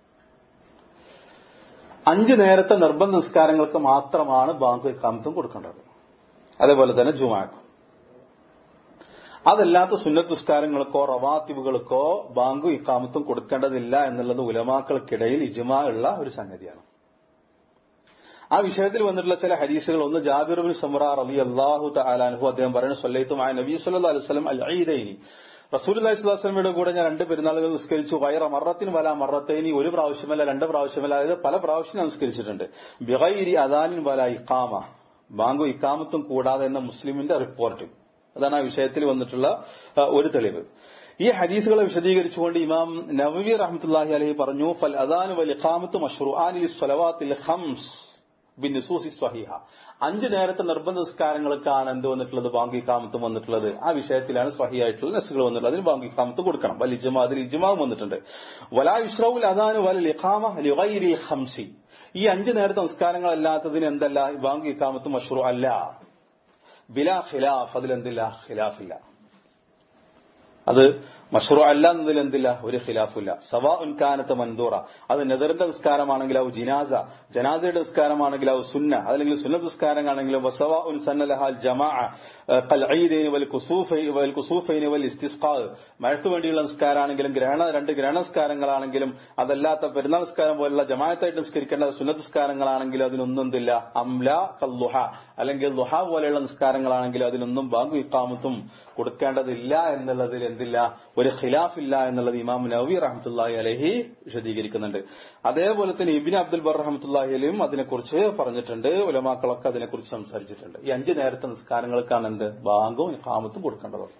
[SPEAKER 1] അഞ്ചു നേരത്തെ നിർബന്ധ നിസ്കാരങ്ങൾക്ക് മാത്രമാണ് ബാങ്കും ഇക്കാമത്തും കൊടുക്കേണ്ടത് അതേപോലെ തന്നെ ജുമാക്കും അതല്ലാത്ത സുന്നത്ത് നിസ്കാരങ്ങൾക്കോ റവാത്തിബുകൾക്കോ ബാങ്കും ഇക്കാമത്തും കൊടുക്കേണ്ടതില്ല എന്നുള്ളത് ഉലമാക്കൾക്കിടയിൽ ഇജ്മാ ഉള്ള ഒരു സംഗതിയാണ് ആ വിഷയത്തിൽ വന്നിട്ടുള്ള ചില ഹദീസുകൾ ഒന്ന് ജാബിറുബിൻ സമ്ര റബി അള്ളാഹു താലാൻഹു അദ്ദേഹം പറയുന്നത് സൊല്ലൈത്തുമായ നബി സല്ലാ അലുസ്ലം അൽ ഈദൈനി റസൂൽ അലൈഹിസ്ലാസ്ലമിയുടെ കൂടെ ഞാൻ രണ്ട് പെരുന്നാളുകൾ നിസ്കരിച്ചു വയറ മറത്തിന് വല മറത്തേനി ഒരു പ്രാവശ്യമല്ല രണ്ട് പ്രാവശ്യമല്ല അതായത് പല പ്രാവശ്യം ഞാൻ നിസ്കരിച്ചിട്ടുണ്ട് ബിഗൈരി അദാനിൻ വല ഇക്കാമ ബാങ്കു ഇക്കാമത്തും കൂടാതെ എന്ന മുസ്ലിമിന്റെ റിപ്പോർട്ട് അതാണ് ആ വിഷയത്തിൽ വന്നിട്ടുള്ള ഒരു തെളിവ് ഈ ഹദീസുകളെ വിശദീകരിച്ചുകൊണ്ട് ഇമാം നവവി റഹ്മത്തുല്ലാഹി അലഹി പറഞ്ഞു ഫൽ അദാൻ വൽ ഇഖാമത്ത് മഷ്റൂആൻ സ്വലവാത്തിൽ ഹംസ് ബിൻ നിസൂസി സ്വഹീഹ അഞ്ച് നേരത്തെ നിർബന്ധ നിസ്കാരങ്ങൾക്കാണ് എന്ത് വന്നിട്ടുള്ളത് ബാങ്കി കാമത്തും വന്നിട്ടുള്ളത് ആ വിഷയത്തിലാണ് സ്വഹിയായിട്ടുള്ള നെസ്സുകൾ വന്നിട്ടുള്ളത് അതിന് ബാങ്കി കാമത്ത് കൊടുക്കണം വൽ ഇജ്മാ അതിൽ ഇജ്മാവും വന്നിട്ടുണ്ട് വലാ ഇഷ്റൌൽ അദാനു വൽ ഇഖാമ ലിഗൈരി ഖംസി ഈ അഞ്ച് നേരത്തെ നിസ്കാരങ്ങളല്ലാത്തതിന് എന്തല്ല ബാങ്കി കാമത്ത് മഷ്റൂ അല്ല ബിലാ ഖിലാഫ് അതിലെന്തില്ല ഖിലാഫില്ല അത് മഷ്റൂ അല്ല എന്നതിൽ എന്തില്ല ഒരു ഖിലാഫില്ല സവാ ഉൻകാനത്ത് മൻദൂറ അത് നെതറിന്റെ നിസ്കാരമാണെങ്കിൽ അത് ജിനാസ ജനാസയുടെ നിസ്കാരമാണെങ്കിൽ അത് സുന്ന അതല്ലെങ്കിൽ സുന്ന നിസ്കാരമാണെങ്കിലും വസവാ ഉൻ സന്നലഹാൽ ജമാ കൽ ഐദൈനി വൽ കുസൂഫൈ വൽ കുസൂഫൈനി വൽ ഇസ്തിസ്ഖാ മഴയ്ക്ക് വേണ്ടിയുള്ള നിസ്കാരമാണെങ്കിലും ഗ്രഹണ രണ്ട് ഗ്രഹണ നിസ്കാരങ്ങളാണെങ്കിലും അതല്ലാത്ത പെരുന്നാൾ നിസ്കാരം പോലുള്ള ജമാഅത്തായിട്ട് നിസ്കരിക്കേണ്ട സുന്ന നിസ്കാരങ്ങളാണെങ്കിലും അതിനൊന്നും എന്തില്ല അംല കല്ലുഹ അല്ലെങ്കിൽ ലുഹ പോലെയുള്ള നിസ്കാരങ്ങളാണെങ്കിലും അതിനൊന്നും ബാങ്കു ഇക്കാമത്തും കൊടുക്കേണ്ടതില്ല എന്നുള്ളതിൽ എന്തില്ല ഒരു ഖിലാഫില്ല എന്നുള്ളത് ഇമാം നവി റഹമത്തുല്ലാഹി അലഹി വിശദീകരിക്കുന്നുണ്ട് അതേപോലെ തന്നെ ഇബിൻ അബ്ദുൽ ബർ റഹമത്തുല്ലാഹി അലയും അതിനെക്കുറിച്ച് പറഞ്ഞിട്ടുണ്ട് ഉലമാക്കളൊക്കെ അതിനെക്കുറിച്ച് സംസാരിച്ചിട്ടുണ്ട് ഈ അഞ്ച് നേരത്തെ നിസ്കാരങ്ങൾക്കാണ് എന്ത് ബാങ്കും ഇക്കാമത്തും കൊടുക്കേണ്ടതുള്ളത്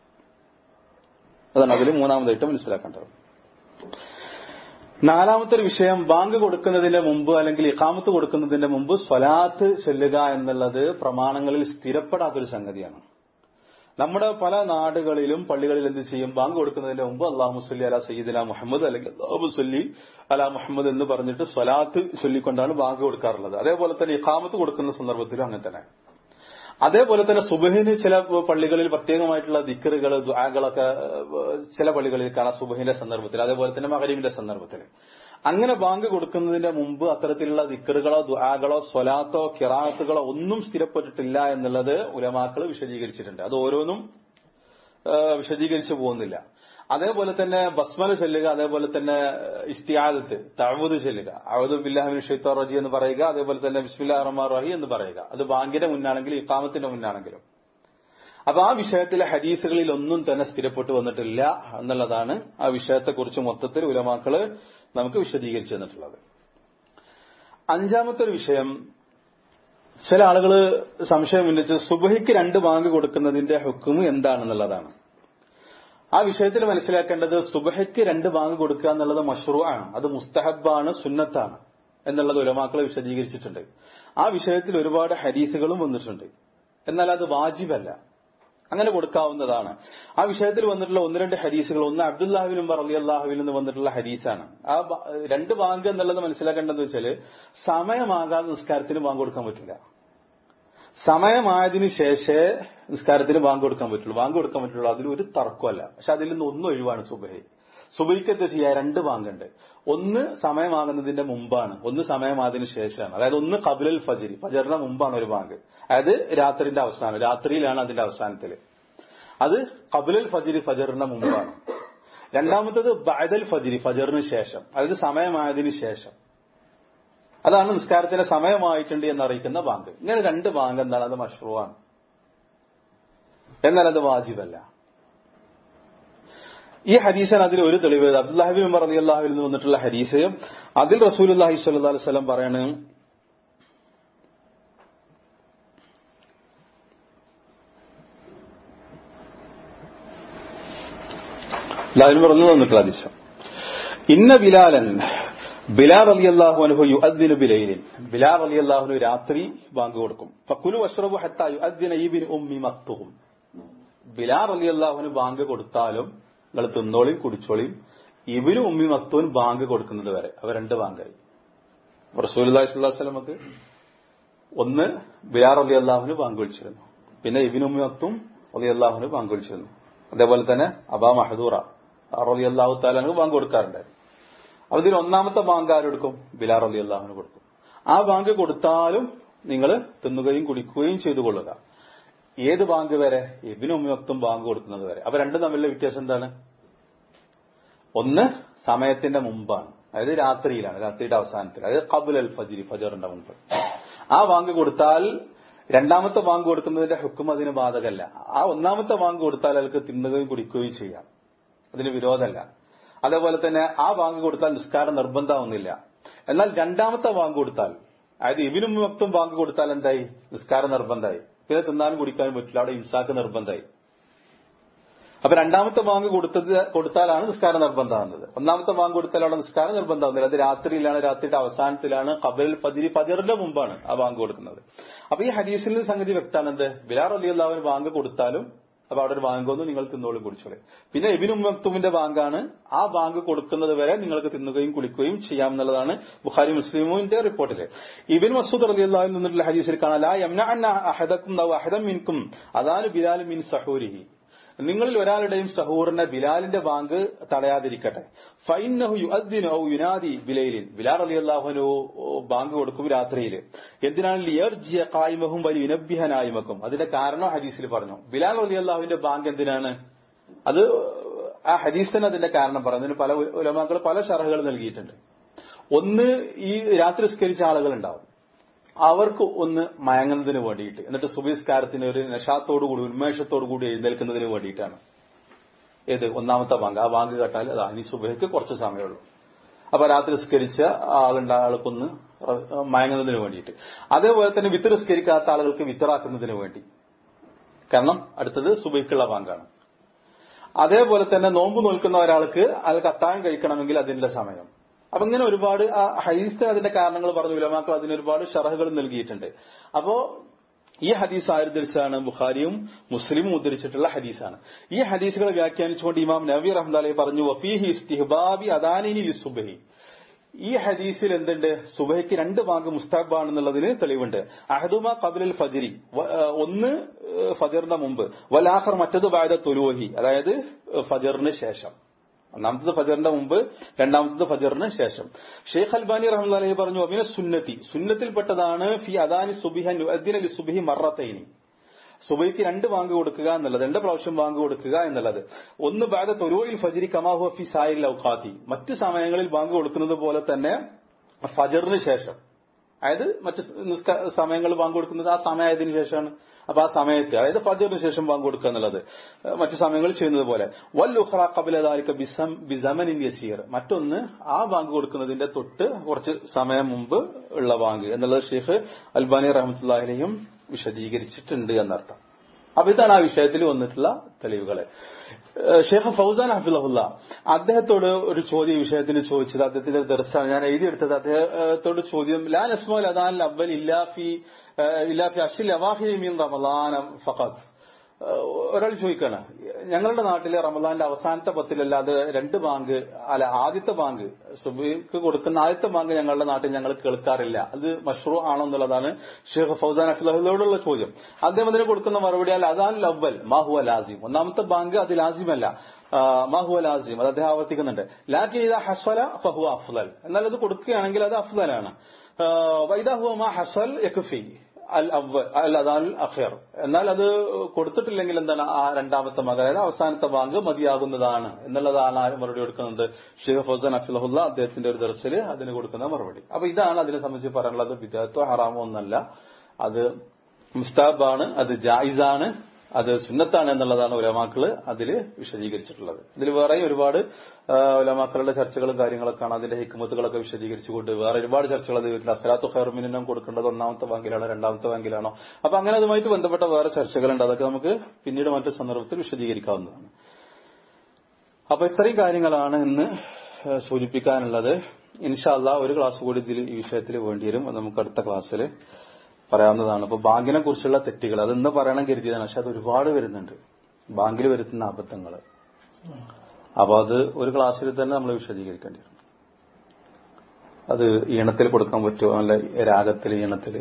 [SPEAKER 1] അതാണ് അതിൽ മൂന്നാമതായിട്ട് മനസ്സിലാക്കേണ്ടത് നാലാമത്തെ ഒരു വിഷയം ബാങ്ക് കൊടുക്കുന്നതിന്റെ മുമ്പ് അല്ലെങ്കിൽ ഇഖാമത്ത് കൊടുക്കുന്നതിന്റെ മുമ്പ് സ്വലാത്ത് ചൊല്ലുക എന്നുള്ളത് പ്രമാണങ്ങളിൽ സ്ഥിരപ്പെടാത്തൊരു സംഗതിയാണ് നമ്മുടെ പല നാടുകളിലും പള്ളികളിൽ എന്ത് ചെയ്യും ബാങ്ക് കൊടുക്കുന്നതിന് മുമ്പ് അള്ളാഹു മുസ്ലി അല സയ്യിദിന മുഹമ്മദ് അല്ലെങ്കിൽ അള്ളാഹു മുസ്ലി അല മുഹമ്മദ് എന്ന് പറഞ്ഞിട്ട് സ്വലാത്ത് ചൊല്ലിക്കൊണ്ടാണ് ബാങ്ക് കൊടുക്കാറുള്ളത് അതേപോലെ തന്നെ ഇഖാമത്ത് കൊടുക്കുന്ന സന്ദർഭത്തിലും അങ്ങനെ തന്നെ അതേപോലെ തന്നെ സുബഹിന് ചില പള്ളികളിൽ പ്രത്യേകമായിട്ടുള്ള ദിക്കറുകൾ ദുആകളൊക്കെ ചില പള്ളികളിൽ കാണാം സുബഹിന്റെ സന്ദർഭത്തിൽ അതേപോലെ തന്നെ മകരീമിന്റെ സന്ദർഭത്തിൽ അങ്ങനെ ബാങ്ക് കൊടുക്കുന്നതിന്റെ മുമ്പ് അത്തരത്തിലുള്ള ദിക്കറുകളോ ദുആകളോ സ്വലാത്തോ കിറാത്തുകളോ ഒന്നും സ്ഥിരപ്പെട്ടിട്ടില്ല എന്നുള്ളത് ഉലമാക്കൾ വിശദീകരിച്ചിട്ടുണ്ട് അത് ഓരോന്നും വിശദീകരിച്ചു പോകുന്നില്ല അതേപോലെ തന്നെ ബസ്മല ചൊല്ലുക അതേപോലെ തന്നെ ഇസ്തിയാദത്ത് തഴവുദ് ചൊല്ലുക അവദ് ബില്ലാഹിൻ ഷെയ്ത്തോ റജി എന്ന് പറയുക അതേപോലെ തന്നെ ബിസ്മില്ലാ റഹ്മാൻ റഹി എന്ന് പറയുക അത് ബാങ്കിന്റെ മുന്നാണെങ്കിലും ഇക്കാമത്തിന്റെ മുന്നാണെങ്കിലും അപ്പൊ ആ വിഷയത്തിലെ ഹദീസുകളിൽ ഒന്നും തന്നെ സ്ഥിരപ്പെട്ടു വന്നിട്ടില്ല എന്നുള്ളതാണ് ആ വിഷയത്തെക്കുറിച്ച് മൊത്തത്തിൽ ഉലമാക്കള് നമുക്ക് വിശദീകരിച്ചു തന്നിട്ടുള്ളത് അഞ്ചാമത്തെ ഒരു വിഷയം ചില ആളുകൾ സംശയം ഉന്നയിച്ച് സുബഹിക്ക് രണ്ട് ബാങ്ക് കൊടുക്കുന്നതിന്റെ ഹുക്കുമ് എന്താണെന്നുള്ളതാണ് ആ വിഷയത്തിൽ മനസ്സിലാക്കേണ്ടത് സുബഹയ്ക്ക് രണ്ട് ബാങ്ക് കൊടുക്കുക എന്നുള്ളത് മഷ്റൂ ആണ് അത് മുസ്തഹബാണ് സുന്നത്താണ് എന്നുള്ളത് ഉലമാക്കൾ വിശദീകരിച്ചിട്ടുണ്ട് ആ വിഷയത്തിൽ ഒരുപാട് ഹദീസുകളും വന്നിട്ടുണ്ട് എന്നാൽ അത് വാജിബല്ല അങ്ങനെ കൊടുക്കാവുന്നതാണ് ആ വിഷയത്തിൽ വന്നിട്ടുള്ള ഒന്ന് രണ്ട് ഹദീസുകൾ ഒന്ന് അബ്ദുല്ലാഹിബിനും അലി അള്ളാഹുവിൽ നിന്ന് വന്നിട്ടുള്ള ഹദീസാണ് ആ രണ്ട് ബാങ്ക് എന്നുള്ളത് മനസ്സിലാക്കേണ്ടതെന്ന് വെച്ചാല് സമയമാകാതെ നിസ്കാരത്തിന് ബാങ്ക് കൊടുക്കാൻ പറ്റില്ല സമയമായതിനു ശേഷേ നിസ്കാരത്തിന് ബാങ്ക് കൊടുക്കാൻ പറ്റുള്ളൂ ബാങ്ക് കൊടുക്കാൻ പറ്റുള്ളൂ അതിൽ ഒരു തർക്കമല്ല പക്ഷെ അതിൽ നിന്ന് ഒന്നും ഒഴിവാണ് സുബഹി സുബഹിക്ക് എന്താ ചെയ്യുക രണ്ട് ബാങ്കുണ്ട് ഒന്ന് സമയമാകുന്നതിന്റെ മുമ്പാണ് ഒന്ന് സമയമായതിനു ശേഷമാണ് അതായത് ഒന്ന് കബിലൽ ഫജരി ഫജറിന് മുമ്പാണ് ഒരു ബാങ്ക് അതായത് രാത്രിന്റെ അവസാനം രാത്രിയിലാണ് അതിന്റെ അവസാനത്തിൽ അത് കബിലൽ ഫജരി ഫജറിന്റെ മുമ്പാണ് രണ്ടാമത്തത് ബഅദൽ ഫജരി ഫജറിന് ശേഷം അതായത് സമയമായതിനു ശേഷം അതാണ് നിസ്കാരത്തിന്റെ സമയമായിട്ടുണ്ട് എന്നറിയിക്കുന്ന ബാങ്ക് ഇങ്ങനെ രണ്ട് ബാങ്ക് എന്താണ് അത് മഷ്റൂവാണ് എന്നാൽ അത് വാജിബല്ല ഈ ഹദീസാണ് അതിൽ ഒരു തെളിവ് അബ്ദുല്ലാഹിബിൻ ഉമർ അലി അള്ളാഹുവിൽ നിന്ന് വന്നിട്ടുള്ള ഹദീസ് അതിൽ റസൂൽ അള്ളാഹി സ്വല്ലാ അലൈഹി സ്വലം പറയാണ് ലാഹിബിൻ പറഞ്ഞു വന്നിട്ടുള്ള ഹദീസ് ഇന്ന ബിലാലൻ ബിലാൽ അലി അള്ളാഹു അനുഹു യുഅദ്ദിനു ബിലൈലിൻ ബിലാൽ അലി അള്ളാഹുനു രാത്രി ബാങ്ക് കൊടുക്കും ഫക്കുലു അഷ്റബു ഹത്ത യുഅദ്ദിന ഇബിൻ ഉമ്മി മക്തുഹും ബിലാൽ അലി അള്ളാഹുന് ബാങ്ക് കൊടുത്താലും നിങ്ങൾ തിന്നോളിയും കുടിച്ചോളിയും ഇബിനും ഉമ്മി മക്തൂൻ ബാങ്ക് കൊടുക്കുന്നത് വരെ അവ രണ്ട് ബാങ്കായി റസൂൽ സ്വലമക്ക് ഒന്ന് ബിലാർ അലി അള്ളാഹുന് ബാങ്ക് വിളിച്ചിരുന്നു പിന്നെ ഇബിൻ ഉമ്മി മക്തും അലി അള്ളാഹുന് ബാങ്ക് വിളിച്ചിരുന്നു അതേപോലെ തന്നെ അബാ മഹദൂറ അലി അള്ളാഹു താലാന് ബാങ്ക് കൊടുക്കാറുണ്ടായിരുന്നു അതിൽ ഒന്നാമത്തെ ബാങ്ക് ആരെടുക്കും ബിലാർ അലി അള്ളാഹുന് കൊടുക്കും ആ ബാങ്ക് കൊടുത്താലും നിങ്ങൾ തിന്നുകയും കുടിക്കുകയും ചെയ്തു കൊള്ളുക ഏത് ബാങ്ക് വരെ ഇബിനും ഉമ്മത്തും ബാങ്ക് കൊടുക്കുന്നത് വരെ അപ്പൊ രണ്ടും തമ്മിലുള്ള വ്യത്യാസം എന്താണ് ഒന്ന് സമയത്തിന്റെ മുമ്പാണ് അതായത് രാത്രിയിലാണ് രാത്രിയുടെ അവസാനത്തിൽ അതായത് കബുൽ അൽ ഫജിരി ഫജറിന്റെ മുമ്പ് ആ ബാങ്ക് കൊടുത്താൽ രണ്ടാമത്തെ ബാങ്ക് കൊടുക്കുന്നതിന്റെ ഹുക്കും അതിന് ബാധകല്ല ആ ഒന്നാമത്തെ ബാങ്ക് കൊടുത്താൽ അയാൾക്ക് തിന്നുകയും കുടിക്കുകയും ചെയ്യാം അതിന് വിരോധമല്ല അതേപോലെ തന്നെ ആ ബാങ്ക് കൊടുത്താൽ നിസ്കാരം നിർബന്ധമാവുന്നില്ല എന്നാൽ രണ്ടാമത്തെ ബാങ്ക് കൊടുത്താൽ അതായത് ഇബിനും മക്തും ബാങ്ക് കൊടുത്താൽ എന്തായി നിസ്കാരം നിർബന്ധമായി പിന്നെ തിന്നാനും കുടിക്കാനും പറ്റില്ല അവിടെ ഇംസാക്ക് നിർബന്ധമായി അപ്പൊ രണ്ടാമത്തെ ബാങ്ക് കൊടുത്തത് കൊടുത്താലാണ് നിസ്കാരം നിർബന്ധമാകുന്നത് ഒന്നാമത്തെ ബാങ്ക് കൊടുത്താലാണ് നിസ്കാരം നിർബന്ധമാകുന്നത് അത് രാത്രിയിലാണ് രാത്രിയുടെ അവസാനത്തിലാണ് കബലിൽ ഫജിരി ഫജറിന്റെ മുമ്പാണ് ആ ബാങ്ക് കൊടുക്കുന്നത് അപ്പൊ ഈ ഹദീസിൽ സംഗതി വ്യക്തമാണ് എന്ത് ബിലാർ അലി അള്ളാഹുവിന് ബാങ്ക് കൊടുത്താലും അപ്പൊ അവിടെ ഒരു ബാങ്ക് വന്നു നിങ്ങൾ തിന്നോളും കുടിച്ചോളെ പിന്നെ എബിൻ ഉമ്മത്തുമിന്റെ ബാങ്കാണ് ആ ബാങ്ക് കൊടുക്കുന്നത് വരെ നിങ്ങൾക്ക് തിന്നുകയും കുളിക്കുകയും ചെയ്യാം എന്നുള്ളതാണ് ബുഖാരി മുസ്ലിമിന്റെ റിപ്പോർട്ടില് ഇബിൻ മസൂദ് അലി അള്ളാഹിൽ നിന്നുള്ള ഹദീസിൽ കാണാം ലാ യംന അന്ന അഹദക്കും അഹദം മിൻകും അതാണ് ബിലാൽ മിൻ സഹൂരിഹി നിങ്ങളിൽ ഒരാളുടെയും സഹൂറിനെ ബിലാലിന്റെ ബാങ്ക് തടയാതിരിക്കട്ടെ ഫൈനഹു യുഅദ്ദിനു ഔ യുനാദി ബിലൈലിൻ ബിലാൽ അലി അള്ളാഹുനു ബാങ്ക് കൊടുക്കും രാത്രിയിൽ എന്തിനാണ് ലിയർജിയ കായ്മഹും വലി യുനബ്ബിഹനായ്മക്കും അതിന്റെ കാരണം ഹദീസിൽ പറഞ്ഞു ബിലാൽ അലി അള്ളാഹുവിന്റെ ബാങ്ക് എന്തിനാണ് അത് ആ ഹദീസ് തന്നെ അതിന്റെ കാരണം പറഞ്ഞു അതിന് പല ഉലമാക്കൾ പല ഷറഹുകൾ നൽകിയിട്ടുണ്ട് ഒന്ന് ഈ രാത്രി സ്കരിച്ച ആളുകൾ ഉണ്ടാവും അവർക്ക് ഒന്ന് മയങ്ങുന്നതിന് വേണ്ടിയിട്ട് എന്നിട്ട് സുബിസ്കാരത്തിന് ഒരു നഷാത്തോടുകൂടി ഉന്മേഷത്തോടുകൂടി എഴുന്നേൽക്കുന്നതിന് വേണ്ടിയിട്ടാണ് ഏത് ഒന്നാമത്തെ ബാങ്ക് ആ ബാങ്ക് കേട്ടാൽ അത് അനി സുബഹയ്ക്ക് കുറച്ച് സമയമുള്ളൂ അപ്പൊ രാത്രി സ്കരിച്ച ആളുണ്ട ആൾക്കൊന്ന് മയങ്ങുന്നതിന് വേണ്ടിയിട്ട് അതേപോലെ തന്നെ വിത്ത് സ്കരിക്കാത്ത ആളുകൾക്ക് വിത്തറാക്കുന്നതിന് വേണ്ടി കാരണം അടുത്തത് സുബൈക്കുള്ള ബാങ്കാണ് അതേപോലെ തന്നെ നോമ്പ് നോൽക്കുന്ന ഒരാൾക്ക് അയാൾക്ക് അത്താഴം കഴിക്കണമെങ്കിൽ അതിന്റെ സമയം അപ്പൊ ഇങ്ങനെ ഒരുപാട് ആ ഹദീസ് അതിന്റെ കാരണങ്ങൾ പറഞ്ഞു ഉലമാക്കൾ അതിന് ഒരുപാട് ഷറഹുകൾ നൽകിയിട്ടുണ്ട് അപ്പോ ഈ ഹദീസ് ആരുദ്ധരിച്ചാണ് ബുഖാരിയും മുസ്ലിമും ഉദ്ധരിച്ചിട്ടുള്ള ഹദീസാണ് ഈ ഹദീസുകൾ വ്യാഖ്യാനിച്ചുകൊണ്ട് ഇമാം നബി റഹ്മദാലി പറഞ്ഞു വഫീഹി ഇസ്തിഹ്ബാബി അദാനിനി ലിസുബഹി ഈ ഹദീസിൽ എന്തുണ്ട് സുബഹയ്ക്ക് രണ്ട് ഭാഗ മുസ്താബാണെന്നുള്ളതിന് തെളിവുണ്ട് അഹദുമ കബിലൽ ഫജരി ഒന്ന് ഫജറിന്റെ മുമ്പ് വലാഖർ മറ്റത് ബായത തുലുവഹി അതായത് ഫജറിന് ശേഷം ഒന്നാമത്തത് ഫജറിന്റെ മുമ്പ് രണ്ടാമത്തത് ഫജറിന് ശേഷം ഷെയ്ഖ് അൽബാനി റഹ്മി പറഞ്ഞു അമിന സുന്നത്തി സുന്നത്തിൽപ്പെട്ടതാണ് ഫി അദാനി സുബിഹൻ അലി സുബിഹി മറത്തൈനി സുബൈക്ക് രണ്ട് ബാങ്ക് കൊടുക്കുക എന്നുള്ളത് രണ്ട് പ്രാവശ്യം ബാങ്ക് കൊടുക്കുക എന്നുള്ളത് ഒന്ന് ബാദ തൊരുവയിൽ ഫജിരി കമാഹു ഫി സായിൽ ഔഖാത്തി മറ്റ് സമയങ്ങളിൽ ബാങ്ക് കൊടുക്കുന്നത് പോലെ തന്നെ ഫജറിന് ശേഷം അതായത് മറ്റ് സമയങ്ങൾ ബാങ്ക് കൊടുക്കുന്നത് ആ സമയത്തിന് ശേഷമാണ് അപ്പൊ ആ സമയത്ത് അതായത് ഫജറിന് ശേഷം ബാങ്ക് കൊടുക്കുക എന്നുള്ളത് മറ്റു സമയങ്ങളിൽ ചെയ്യുന്നത് പോലെ വൽ ഉഖ്റ കബിലാലിക്ക ബിസമനിൻ യസീർ മറ്റൊന്ന് ആ ബാങ്ക് കൊടുക്കുന്നതിന്റെ തൊട്ട് കുറച്ച് സമയം മുമ്പ് ഉള്ള ബാങ്ക് എന്നുള്ളത് ഷെയ്ഖ് അൽബാനി റഹമത്തുല്ലാഹിനെയും വിശദീകരിച്ചിട്ടുണ്ട് എന്നർത്ഥം അപ്പൊ ഇതാണ് ആ വിഷയത്തിൽ വന്നിട്ടുള്ള തെളിവുകള് ഷെയ്ഖ് ഫൗസാൻ ഹഫിലഹുല്ല അദ്ദേഹത്തോട് ഒരു ചോദ്യം ഈ വിഷയത്തിൽ ചോദിച്ചത് അദ്ദേഹത്തിന്റെ ദർശനം ഞാൻ എഴുതിയെടുത്തത് അദ്ദേഹത്തോട് ചോദ്യം ലാ നസ്മോൽ അദാൻ അവൽ ഇല്ലാഫി ഇല്ലാഫി അഷിൽ അവാഹി മീൻ റമലാൻ ഫഖത്ത് ഒരാൾ ചോദിക്കാണ് ഞങ്ങളുടെ നാട്ടിലെ റമദാന്റെ അവസാനത്തെ പത്തിലല്ലാതെ രണ്ട് ബാങ്ക് അല്ല ആദ്യത്തെ ബാങ്ക് സുബിക്ക് കൊടുക്കുന്ന ആദ്യത്തെ ബാങ്ക് ഞങ്ങളുടെ നാട്ടിൽ ഞങ്ങൾ കേൾക്കാറില്ല അത് മഷ്റൂ ആണോ എന്നുള്ളതാണ് ഷെയ്ഖ് ഫൗസാൻ അഫ്ലഹിലോടുള്ള ചോദ്യം അദ്ദേഹം അതിന് കൊടുക്കുന്ന മറുപടി അല്ല അതാണ് ലവ്വൽ മാഹുവ ലാസിം ഒന്നാമത്തെ ബാങ്ക് അത് ലാസിമല്ല മാഹുവ ലാസിം അത് അദ്ദേഹം ആവർത്തിക്കുന്നുണ്ട് ലാക്കിൻ ഇത് ഹസ്വല ഫഹുവ അഫ്ലൽ എന്നാൽ അത് കൊടുക്കുകയാണെങ്കിൽ അത് അഫ്ലലാണ് വൈദാഹുവ മാ ഹസൽ യക്ഫി അൽ അവൽ അൽ അദാൽ അഖിർ എന്നാൽ അത് കൊടുത്തിട്ടില്ലെങ്കിൽ എന്താണ് ആ രണ്ടാമത്തെ മക അതായത് അവസാനത്തെ ബാങ്ക് മതിയാകുന്നതാണ് എന്നുള്ളതാണ് ആര് മറുപടി കൊടുക്കുന്നത് ഷെയ്ഖ് ഫൗസാൻ അഫിലഹുല്ല അദ്ദേഹത്തിന്റെ ഒരു ദർശല് അതിന് കൊടുക്കുന്ന മറുപടി അപ്പൊ ഇതാണ് അതിനെ സംബന്ധിച്ച് പറയാനുള്ളത് വിദ്യാർത്ഥോ ഹറാമോ ഒന്നല്ല അത് മുസ്താബാണ് അത് ജായിസാണ് അത് സുന്നത്താണ് എന്നുള്ളതാണ് ഉലമാക്കള് അതിൽ വിശദീകരിച്ചിട്ടുള്ളത് ഇതിൽ വേറെ ഒരുപാട് ഉലമാക്കളുടെ ചർച്ചകളും കാര്യങ്ങളൊക്കെയാണ് അതിന്റെ ഹിക്മത്തുകളൊക്കെ വിശദീകരിച്ചുകൊണ്ട് വേറെ ഒരുപാട് ചർച്ചകൾ അത് വീട്ടിൽ അസലാത്തു ഖൈർമിനും കൊടുക്കേണ്ടത് ഒന്നാമത്തെ ബാങ്കിലാണോ രണ്ടാമത്തെ ബാങ്കിലാണോ അപ്പൊ അങ്ങനെ അതുമായിട്ട് ബന്ധപ്പെട്ട വേറെ ചർച്ചകളുണ്ട് അതൊക്കെ നമുക്ക് പിന്നീട് മറ്റു സന്ദർഭത്തിൽ വിശദീകരിക്കാവുന്നതാണ് അപ്പൊ ഇത്രയും കാര്യങ്ങളാണ് ഇന്ന് സൂചിപ്പിക്കാനുള്ളത് ഇൻഷാല്ല ഒരു ക്ലാസ് കൂടി ഇതിൽ ഈ വിഷയത്തിൽ വേണ്ടിവരും അത് നമുക്ക് അടുത്ത ക്ലാസ്സിൽ പറയാവുന്നതാണ് അപ്പൊ ബാങ്കിനെ കുറിച്ചുള്ള തെറ്റുകൾ അത് ഇന്ന് പറയണം കരുതിയതാണ് പക്ഷെ അത് ഒരുപാട് വരുന്നുണ്ട് ബാങ്കിൽ വരുത്തുന്ന അബദ്ധങ്ങൾ അപ്പൊ അത് ഒരു ക്ലാസ്സിൽ തന്നെ നമ്മൾ വിശദീകരിക്കേണ്ടി വരും അത് ഈണത്തിൽ കൊടുക്കാൻ പറ്റുമോ അല്ല രാഗത്തിൽ ഈണത്തിൽ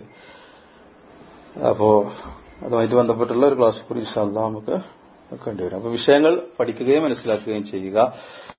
[SPEAKER 1] അപ്പോ അതുമായിട്ട് ബന്ധപ്പെട്ടുള്ള ഒരു ക്ലാസ് കൂടി ഇൻഷാല്ല നമുക്ക് വെക്കേണ്ടി വരും അപ്പൊ വിഷയങ്ങൾ പഠിക്കുകയും മനസ്സിലാക്കുകയും ചെയ്യുക